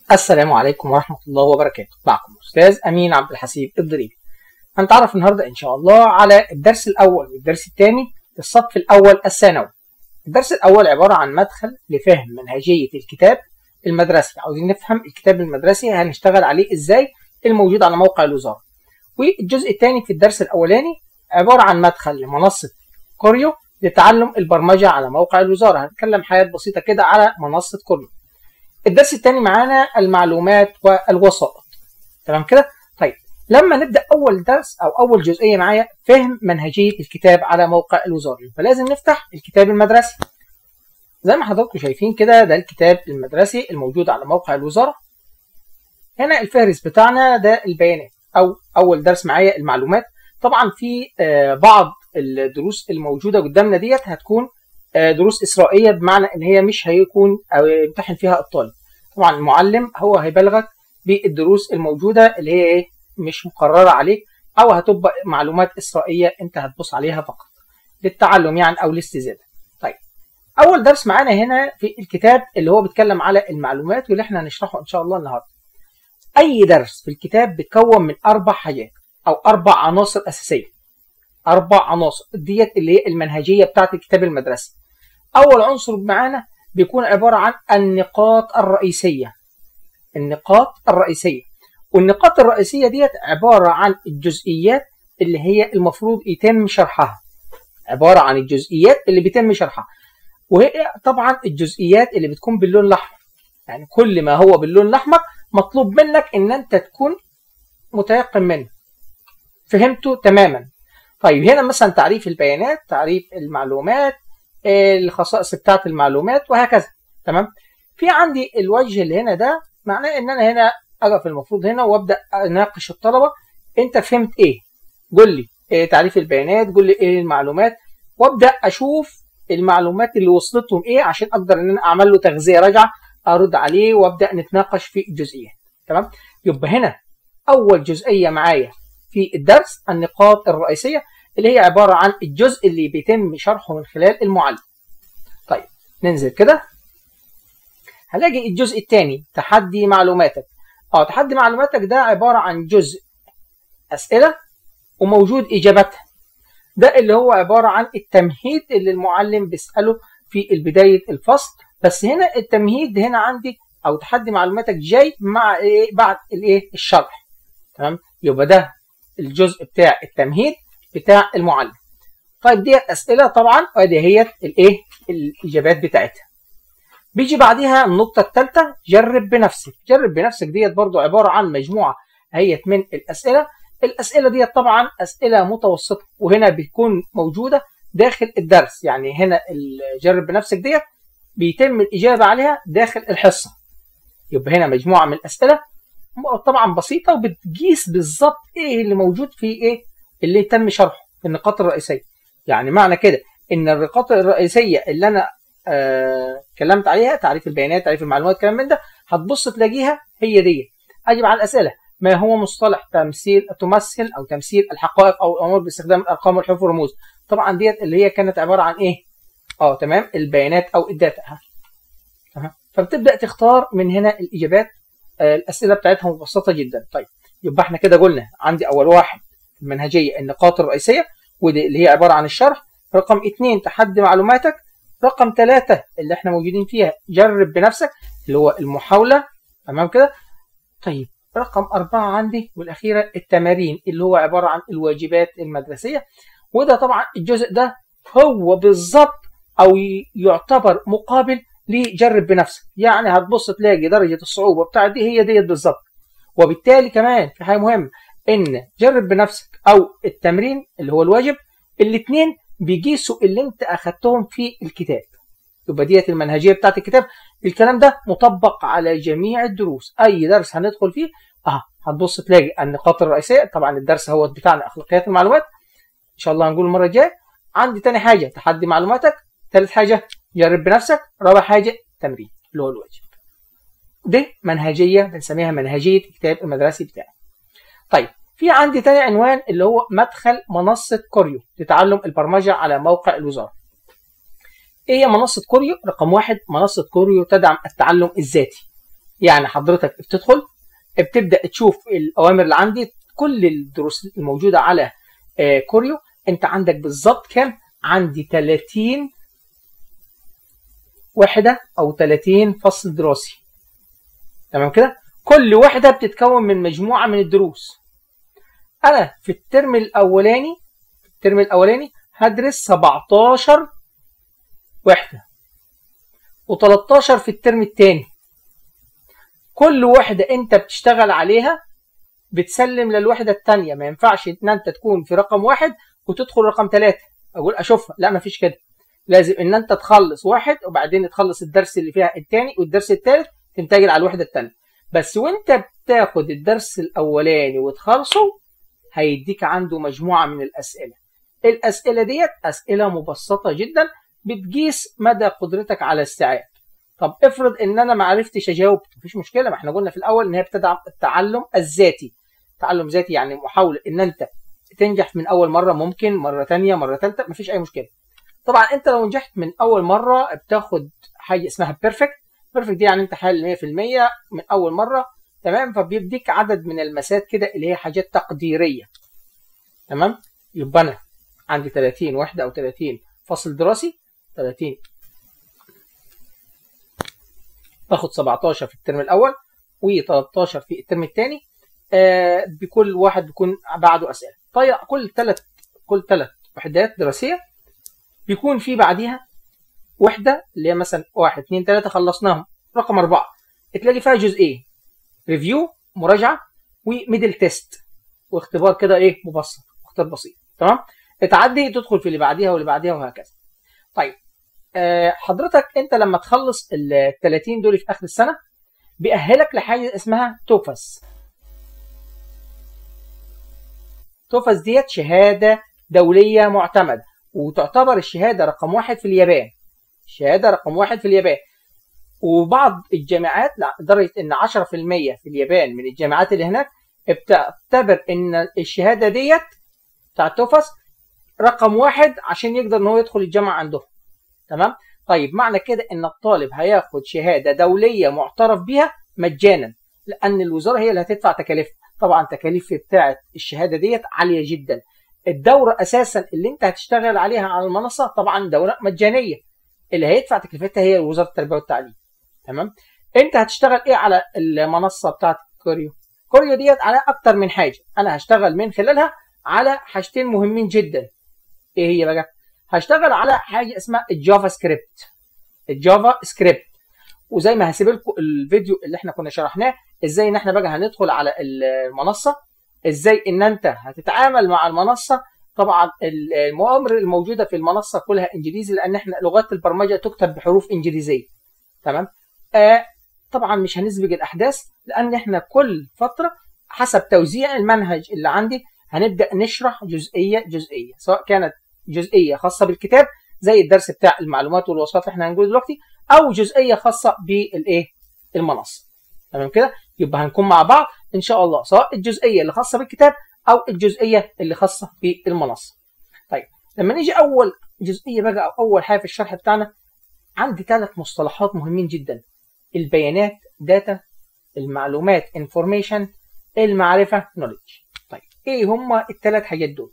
السلام عليكم ورحمة الله وبركاته معكم أستاذ أمين عبد الحسيب الضريبي هنتعرف النهاردة إن شاء الله على الدرس الأول والدرس الثاني للصف الأول الثانوي الدرس الأول عبارة عن مدخل لفهم منهجية الكتاب المدرسي عاوزين نفهم الكتاب المدرسي هنشتغل عليه إزاي الموجود على موقع الوزارة والجزء الثاني في الدرس الأولاني عبارة عن مدخل لمنصة كوريو لتعلم البرمجة على موقع الوزارة هنتكلم حاجات بسيطة كده على منصة كوريو الدرس الثاني معانا المعلومات والوسائط تمام كده طيب لما نبدا اول درس او اول جزئيه معايا فهم منهجيه الكتاب على موقع الوزاره فلازم نفتح الكتاب المدرسي زي ما حضراتكم شايفين كده ده الكتاب المدرسي الموجود على موقع الوزاره هنا الفهرس بتاعنا ده البيانات او اول درس معايا المعلومات طبعا في بعض الدروس الموجوده قدامنا ديت هتكون دروس إسرائيلية بمعنى إن هي مش هيكون أو يمتحن فيها الطالب طبعا المعلم هو هيبلغك بالدروس الموجودة اللي هي إيه مش مقررة عليك أو هتبقى معلومات إسرائيلية أنت هتبص عليها فقط للتعلم يعني أو الاستزادة طيب أول درس معانا هنا في الكتاب اللي هو بيتكلم على المعلومات واللي احنا هنشرحه إن شاء الله النهاردة أي درس في الكتاب بيتكون من أربع حاجات أو أربع عناصر أساسية أربع عناصر ديت اللي هي المنهجية بتاعت الكتاب المدرسي أول عنصر معانا بيكون عبارة عن النقاط الرئيسية النقاط الرئيسية والنقاط الرئيسية ديت عبارة عن الجزئيات اللي هي المفروض يتم شرحها عبارة عن الجزئيات اللي بيتم شرحها وهي طبعا الجزئيات اللي بتكون باللون الأحمر يعني كل ما هو باللون الأحمر مطلوب منك إن أنت تكون متيقن منه فهمته تماما طيب هنا مثلا تعريف البيانات تعريف المعلومات الخصائص بتاعه المعلومات وهكذا تمام في عندي الوجه اللي هنا ده معناه ان انا هنا اقف المفروض هنا وابدا اناقش الطلبه انت فهمت ايه قول لي إيه تعريف البيانات قول لي ايه المعلومات وابدا اشوف المعلومات اللي وصلتهم ايه عشان اقدر ان انا اعمل له تغذيه راجعه ارد عليه وابدا نتناقش في الجزئيات تمام يبقى هنا اول جزئيه معايا في الدرس النقاط الرئيسيه اللي هي عبارة عن الجزء اللي بيتم شرحه من خلال المعلم طيب ننزل كده هلاقي الجزء الثاني تحدي معلوماتك اه تحدي معلوماتك ده عبارة عن جزء أسئلة وموجود إجابتها ده اللي هو عبارة عن التمهيد اللي المعلم بيسأله في بداية الفصل بس هنا التمهيد هنا عندي أو تحدي معلوماتك جاي مع إيه بعد الإيه الشرح تمام يبقى ده الجزء بتاع التمهيد بتاع المعلم طيب ديت اسئله طبعا وادي هي الايه الاجابات بتاعتها بيجي بعديها النقطه الثالثه جرب بنفسك جرب بنفسك ديت برضو عباره عن مجموعه هي من الاسئله الاسئله ديت طبعا اسئله متوسطه وهنا بتكون موجوده داخل الدرس يعني هنا جرب بنفسك ديت بيتم الاجابه عليها داخل الحصه يبقى هنا مجموعه من الاسئله طبعا بسيطه وبتقيس بالظبط ايه اللي موجود في ايه اللي تم شرحه في النقاط الرئيسيه يعني معنى كده ان النقاط الرئيسيه اللي انا اتكلمت آه عليها تعريف البيانات تعريف المعلومات كلام من ده هتبص تلاقيها هي دي اجيب على الاسئله ما هو مصطلح تمثيل تمثل او تمثيل الحقائق او الامور باستخدام الارقام والحروف والرموز طبعا ديت اللي هي كانت عباره عن ايه اه تمام البيانات او الداتا تمام فبتبدا تختار من هنا الاجابات آه الاسئله بتاعتها مبسطه جدا طيب يبقى احنا كده قلنا عندي اول واحد المنهجية النقاط الرئيسية ودي اللي هي عبارة عن الشرح رقم اثنين تحدي معلوماتك رقم ثلاثة اللي احنا موجودين فيها جرب بنفسك اللي هو المحاولة تمام كده طيب رقم أربعة عندي والأخيرة التمارين اللي هو عبارة عن الواجبات المدرسية وده طبعا الجزء ده هو بالظبط أو يعتبر مقابل لجرب بنفسك يعني هتبص تلاقي درجة الصعوبة بتاعت دي هي ديت بالظبط وبالتالي كمان في حاجة مهمة ان جرب بنفسك او التمرين اللي هو الواجب الاثنين بيقيسوا اللي انت اخدتهم في الكتاب يبقى ديت المنهجيه بتاعت الكتاب الكلام ده مطبق على جميع الدروس اي درس هندخل فيه اه هتبص تلاقي النقاط الرئيسيه طبعا الدرس هو بتاعنا اخلاقيات المعلومات ان شاء الله هنقول المره الجايه عندي تاني حاجه تحدي معلوماتك ثالث حاجه جرب بنفسك رابع حاجه تمرين اللي هو الواجب دي منهجيه بنسميها منهجيه الكتاب المدرسي بتاعي طيب في عندي تاني عنوان اللي هو مدخل منصة كوريو لتعلم البرمجة على موقع الوزارة. ايه هي منصة كوريو؟ رقم واحد منصة كوريو تدعم التعلم الذاتي. يعني حضرتك بتدخل بتبدا تشوف الاوامر اللي عندي كل الدروس الموجوده على آه، كوريو انت عندك بالظبط كام عندي 30 وحده او 30 فصل دراسي تمام كده كل وحده بتتكون من مجموعه من الدروس انا في الترم الاولاني في الترم الاولاني هدرس 17 وحده و13 في الترم الثاني كل وحده انت بتشتغل عليها بتسلم للوحده الثانيه ما ينفعش ان انت تكون في رقم واحد وتدخل رقم ثلاثه اقول اشوفها لا ما فيش كده لازم ان انت تخلص واحد وبعدين تخلص الدرس اللي فيها الثاني والدرس الثالث تنتقل على الوحده الثانيه بس وانت بتاخد الدرس الاولاني وتخلصه هيديك عنده مجموعه من الاسئله الاسئله ديت اسئله مبسطه جدا بتقيس مدى قدرتك على الاستيعاب طب افرض ان انا ما عرفتش اجاوب مفيش مشكله ما احنا قلنا في الاول ان هي بتدعم التعلم الذاتي تعلم ذاتي يعني محاوله ان انت تنجح من اول مره ممكن مره ثانيه مره ثالثه مفيش اي مشكله طبعا انت لو نجحت من اول مره بتاخد حاجه اسمها بيرفكت بيرفكت دي يعني انت حل 100% من اول مره تمام فبيديك عدد من المسات كده اللي هي حاجات تقديريه تمام يبقى انا عندي 30 وحده او 30 فصل دراسي 30 باخد 17 في الترم الاول و13 في الترم الثاني آه بكل واحد بيكون بعده اسئله طيب كل ثلاث كل ثلاث وحدات دراسيه بيكون في بعديها وحده اللي هي مثلا واحد اثنين ثلاثه خلصناهم رقم اربعه تلاقي فيها جزئين ريفيو مراجعه وميدل تيست واختبار كده ايه مبسط اختبار بسيط تمام تعدي تدخل في اللي بعديها واللي بعديها وهكذا طيب آه حضرتك انت لما تخلص ال 30 دول في اخر السنه بيأهلك لحاجه اسمها توفس توفس ديت شهاده دوليه معتمده وتعتبر الشهاده رقم واحد في اليابان الشهاده رقم واحد في اليابان وبعض الجامعات لدرجه ان 10% في اليابان من الجامعات اللي هناك بتعتبر ان الشهاده ديت بتاع توفس رقم واحد عشان يقدر ان هو يدخل الجامعه عندهم تمام طيب معنى كده ان الطالب هياخد شهاده دوليه معترف بها مجانا لان الوزاره هي اللي هتدفع تكاليفها طبعا تكاليف بتاعه الشهاده ديت عاليه جدا الدوره اساسا اللي انت هتشتغل عليها على المنصه طبعا دوره مجانيه اللي هيدفع تكلفتها هي وزاره التربيه والتعليم تمام انت هتشتغل ايه على المنصه بتاعت كوريو كوريو ديت على اكتر من حاجه انا هشتغل من خلالها على حاجتين مهمين جدا ايه هي بقى هشتغل على حاجه اسمها الجافا سكريبت الجافا سكريبت وزي ما هسيب لكم الفيديو اللي احنا كنا شرحناه ازاي ان احنا بقى هندخل على المنصه ازاي ان انت هتتعامل مع المنصه طبعا المؤامر الموجوده في المنصه كلها انجليزي لان احنا لغات البرمجه تكتب بحروف انجليزيه تمام آه طبعا مش هنسبق الاحداث لان احنا كل فتره حسب توزيع المنهج اللي عندي هنبدا نشرح جزئيه جزئيه سواء كانت جزئيه خاصه بالكتاب زي الدرس بتاع المعلومات والوصفات اللي احنا هنقوله دلوقتي او جزئيه خاصه بالايه المنصه تمام كده يبقى هنكون مع بعض ان شاء الله سواء الجزئيه اللي خاصه بالكتاب او الجزئيه اللي خاصه بالمنصه طيب لما نيجي اول جزئيه بقى او اول حاجه في الشرح بتاعنا عندي ثلاث مصطلحات مهمين جدا البيانات داتا المعلومات انفورميشن المعرفه نوليدج طيب ايه هما الثلاث حاجات دول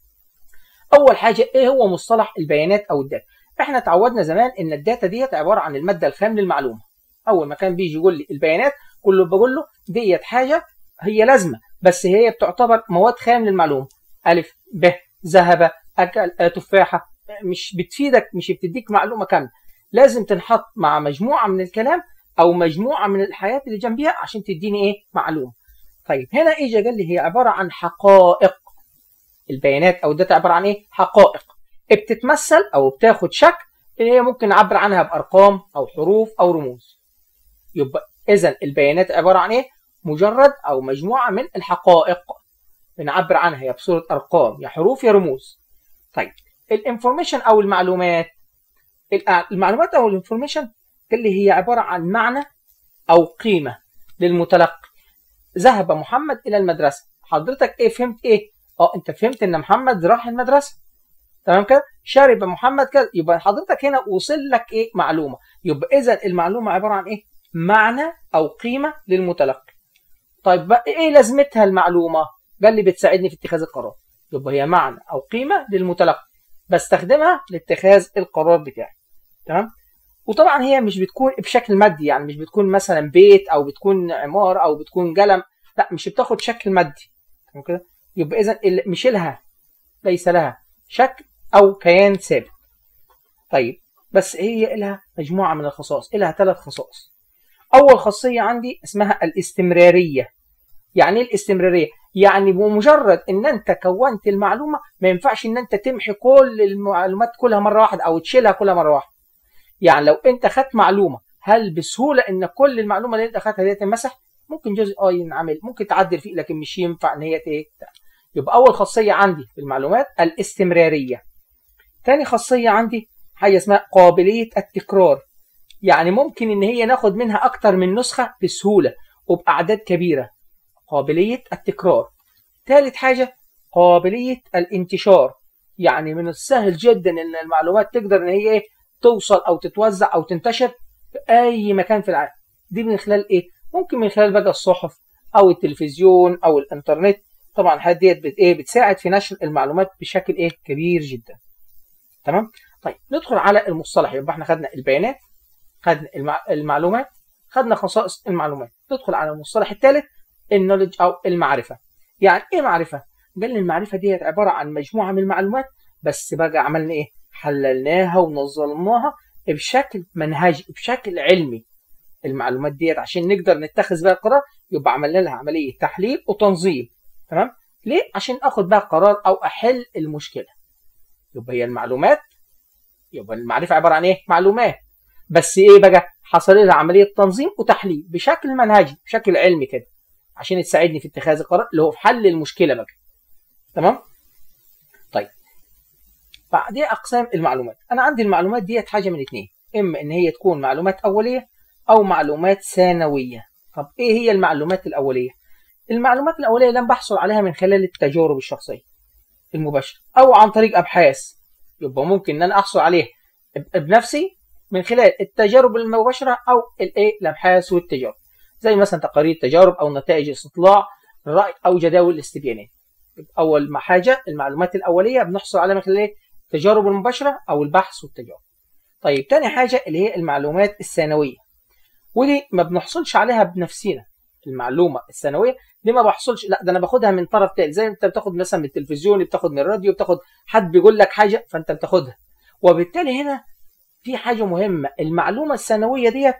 اول حاجه ايه هو مصطلح البيانات او الداتا احنا اتعودنا زمان ان الداتا ديت عباره عن الماده الخام للمعلومه اول ما كان بيجي يقول لي البيانات كله بقول له ديت حاجه هي لازمه بس هي بتعتبر مواد خام للمعلومه الف ب ذهب اكل تفاحه مش بتفيدك مش بتديك معلومه كامله لازم تنحط مع مجموعه من الكلام او مجموعه من الحياه اللي جنبيها عشان تديني ايه معلومه طيب هنا اجى قال لي هي عباره عن حقائق البيانات او الداتا عباره عن ايه حقائق بتتمثل او بتاخد شكل اللي هي ممكن نعبر عنها بارقام او حروف او رموز يبقى اذا البيانات عباره عن ايه مجرد او مجموعه من الحقائق بنعبر عنها يا بصوره ارقام يا حروف يا رموز طيب الانفورميشن او المعلومات المعلومات او الانفورميشن اللي هي عباره عن معنى او قيمه للمتلقي ذهب محمد الى المدرسه حضرتك ايه فهمت ايه اه انت فهمت ان محمد راح المدرسه تمام كده شرب محمد كده يبقى حضرتك هنا وصل لك ايه معلومه يبقى اذا المعلومه عباره عن ايه معنى او قيمه للمتلقي طيب بقى ايه لازمتها المعلومه ده اللي بتساعدني في اتخاذ القرار يبقى هي معنى او قيمه للمتلقي بستخدمها لاتخاذ القرار بتاعي تمام وطبعا هي مش بتكون بشكل مادي يعني مش بتكون مثلا بيت او بتكون عماره او بتكون قلم لا مش بتاخد شكل مادي تمام كده يبقى اذا مش لها ليس لها شكل او كيان ثابت طيب بس هي لها مجموعه من الخصائص لها ثلاث خصائص اول خاصيه عندي اسمها الاستمراريه يعني ايه الاستمراريه يعني بمجرد ان انت كونت المعلومه ما ينفعش ان انت تمحي كل المعلومات كلها مره واحده او تشيلها كلها مره واحده يعني لو انت خدت معلومه هل بسهوله ان كل المعلومه اللي انت خدتها دي تمسح ممكن جزء اه ينعمل ممكن تعدل فيه لكن مش ينفع ان هي يبقى اول خاصيه عندي في المعلومات الاستمراريه تاني خاصيه عندي حاجه اسمها قابليه التكرار يعني ممكن ان هي ناخد منها اكتر من نسخه بسهوله وباعداد كبيره قابليه التكرار ثالث حاجه قابليه الانتشار يعني من السهل جدا ان المعلومات تقدر ان هي ايه توصل او تتوزع او تنتشر في اي مكان في العالم دي من خلال ايه ممكن من خلال بقى الصحف او التلفزيون او الانترنت طبعا الحاجات ديت بت ايه بتساعد في نشر المعلومات بشكل ايه كبير جدا تمام طيب ندخل على المصطلح يبقى احنا خدنا البيانات خدنا المع... المعلومات خدنا خصائص المعلومات ندخل على المصطلح الثالث النولج او المعرفه يعني ايه معرفه قال لي المعرفه ديت عباره عن مجموعه من المعلومات بس بقى عملنا ايه حللناها ونظمناها بشكل منهجي بشكل علمي المعلومات ديت عشان نقدر نتخذ بها قرار يبقى عملنا لها عمليه تحليل وتنظيم تمام ليه عشان اخد بقى قرار او احل المشكله يبقى هي المعلومات يبقى المعرفه عباره عن ايه معلومات بس ايه بقى حصل لها عمليه تنظيم وتحليل بشكل منهجي بشكل علمي كده عشان تساعدني في اتخاذ القرار اللي هو في حل المشكله بقى تمام طيب بعدين اقسام المعلومات انا عندي المعلومات ديت حاجه من اتنين اما ان هي تكون معلومات اوليه او معلومات ثانويه طب ايه هي المعلومات الاوليه المعلومات الاوليه اللي انا بحصل عليها من خلال التجارب الشخصيه المباشره او عن طريق ابحاث يبقى ممكن ان انا احصل عليه بنفسي من خلال التجارب المباشره او الايه الابحاث والتجارب زي مثلا تقارير تجارب او نتائج استطلاع راي او جداول الاستبيانات اول ما حاجه المعلومات الاوليه بنحصل عليها من خلال التجارب المباشره او البحث والتجارب طيب تاني حاجه اللي هي المعلومات الثانويه ودي ما بنحصلش عليها بنفسنا المعلومه الثانويه دي ما بحصلش لا ده انا باخدها من طرف تاني زي انت بتاخد مثلا من التلفزيون بتاخد من الراديو بتاخد حد بيقول لك حاجه فانت بتاخدها وبالتالي هنا في حاجه مهمه المعلومه الثانويه ديت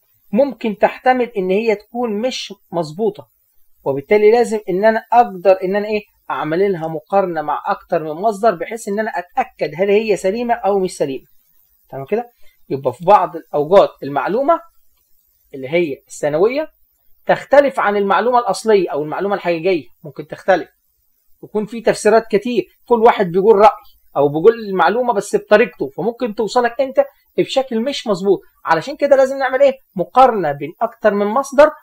ممكن تحتمل ان هي تكون مش مظبوطه وبالتالي لازم ان انا اقدر ان انا ايه اعمل لها مقارنه مع اكتر من مصدر بحيث ان انا اتاكد هل هي سليمه او مش سليمه تمام كده يبقى في بعض الاوقات المعلومه اللي هي الثانويه تختلف عن المعلومه الاصليه او المعلومه الحقيقيه ممكن تختلف يكون في تفسيرات كتير كل واحد بيقول راي او بيقول المعلومه بس بطريقته فممكن توصلك انت بشكل مش مظبوط علشان كده لازم نعمل ايه مقارنه بين اكتر من مصدر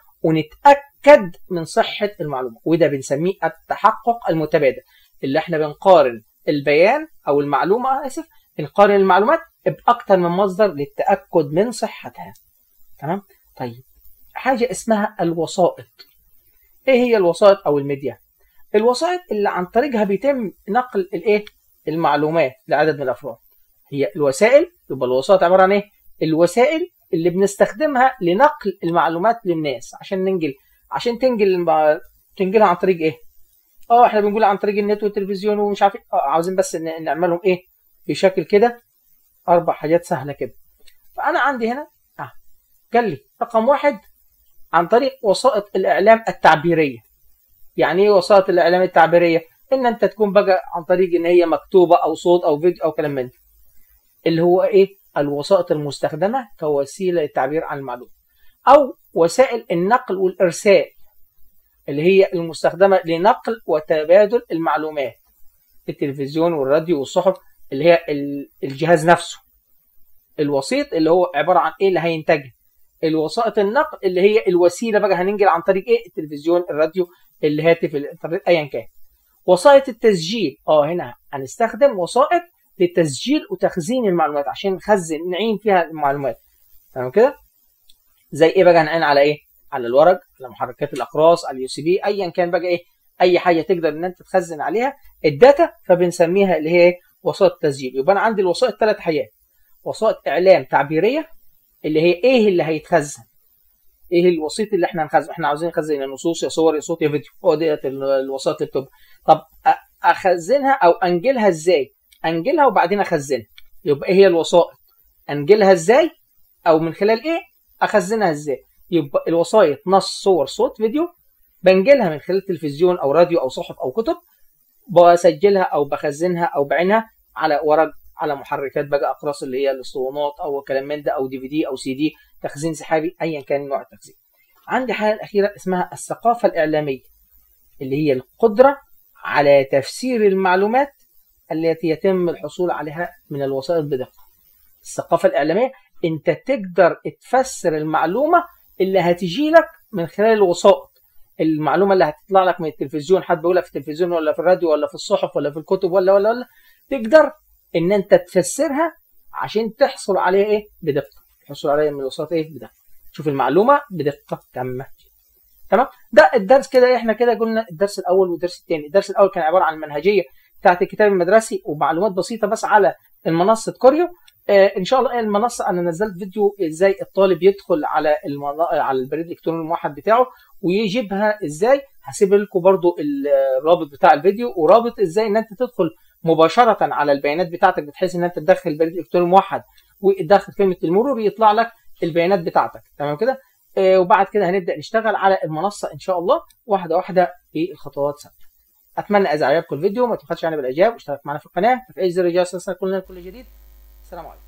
ونتاكد من صحه المعلومه وده بنسميه التحقق المتبادل اللي احنا بنقارن البيان او المعلومه اسف بنقارن المعلومات باكتر من مصدر للتاكد من صحتها تمام طيب حاجه اسمها الوسائط ايه هي الوسائط او الميديا الوسائط اللي عن طريقها بيتم نقل الايه المعلومات لعدد من الافراد هي الوسائل يبقى الوسائط عباره عن ايه الوسائل اللي بنستخدمها لنقل المعلومات للناس عشان ننقل عشان تنقل الم... تنقلها عن طريق ايه اه احنا بنقول عن طريق النت والتلفزيون ومش عارف اه عاوزين بس نعملهم ايه بشكل كده اربع حاجات سهله كده فانا عندي هنا اه قال لي رقم واحد عن طريق وسائط الاعلام التعبيريه يعني ايه وسائط الاعلام التعبيريه ان انت تكون بقى عن طريق ان هي مكتوبه او صوت او فيديو او كلام من ده اللي هو ايه الوسائط المستخدمه كوسيله للتعبير عن المعلومه او وسائل النقل والارسال اللي هي المستخدمه لنقل وتبادل المعلومات التلفزيون والراديو والصحف اللي هي الجهاز نفسه الوسيط اللي هو عباره عن ايه اللي هينتجه الوسائط النقل اللي هي الوسيله بقى هننقل عن طريق ايه التلفزيون الراديو الهاتف الانترنت ايا كان وسائط التسجيل اه هنا هنستخدم وسائط لتسجيل وتخزين المعلومات عشان نخزن نعين فيها المعلومات تمام كده زي ايه بقى هنعين على ايه على الورق على محركات الاقراص على اليو سي بي ايا كان بقى ايه اي حاجه تقدر ان انت تخزن عليها الداتا فبنسميها اللي هي وسائط تسجيل يبقى انا عندي الوسائط ثلاث حاجات وسائط اعلام تعبيريه اللي هي ايه اللي هيتخزن ايه الوسيط اللي احنا هنخزن احنا عاوزين نخزن يا نصوص يا صور يا صوت يا فيديو هو ديت الوسائط اللي بتبقى طب اخزنها او انجلها ازاي انجلها وبعدين اخزنها يبقى ايه هي الوسائط انجلها ازاي او من خلال ايه اخزنها ازاي يبقى الوسائط نص صور صوت فيديو بنجلها من خلال تلفزيون او راديو او صحف او كتب بسجلها او بخزنها او بعينها على ورق على محركات بقى اقراص اللي هي الاسطوانات او كلام من ده او دي في دي او سي دي تخزين سحابي ايا كان نوع التخزين. عندي حاجه الاخيره اسمها الثقافه الاعلاميه اللي هي القدره على تفسير المعلومات التي يتم الحصول عليها من الوسائط بدقه. الثقافه الاعلاميه انت تقدر تفسر المعلومه اللي هتجي لك من خلال الوسائط المعلومه اللي هتطلع لك من التلفزيون حد بيقولها في التلفزيون ولا في الراديو ولا في الصحف ولا في الكتب ولا ولا ولا تقدر ان انت تفسرها عشان تحصل عليها ايه بدقه تحصل عليها من الوسائط ايه بدقه شوف المعلومه بدقه تامه تمام ده الدرس كده احنا كده قلنا الدرس الاول والدرس الثاني الدرس الاول كان عباره عن المنهجيه بتاعت الكتاب المدرسي ومعلومات بسيطه بس على المنصه كوريو آه ان شاء الله المنصه انا نزلت فيديو ازاي الطالب يدخل على المنا... على البريد الالكتروني الموحد بتاعه ويجيبها ازاي هسيب لكم برضو الرابط بتاع الفيديو ورابط ازاي ان انت تدخل مباشره على البيانات بتاعتك بتحيث ان انت تدخل البريد الالكتروني الموحد وتدخل كلمه المرور يطلع لك البيانات بتاعتك تمام كده آه وبعد كده هنبدا نشتغل على المنصه ان شاء الله واحده واحده بالخطوات ثابته اتمنى اذا عجبكم الفيديو ما تبخلش عني بالاعجاب واشترك معنا في القناه في اي زر جرس كل كل جديد السلام عليكم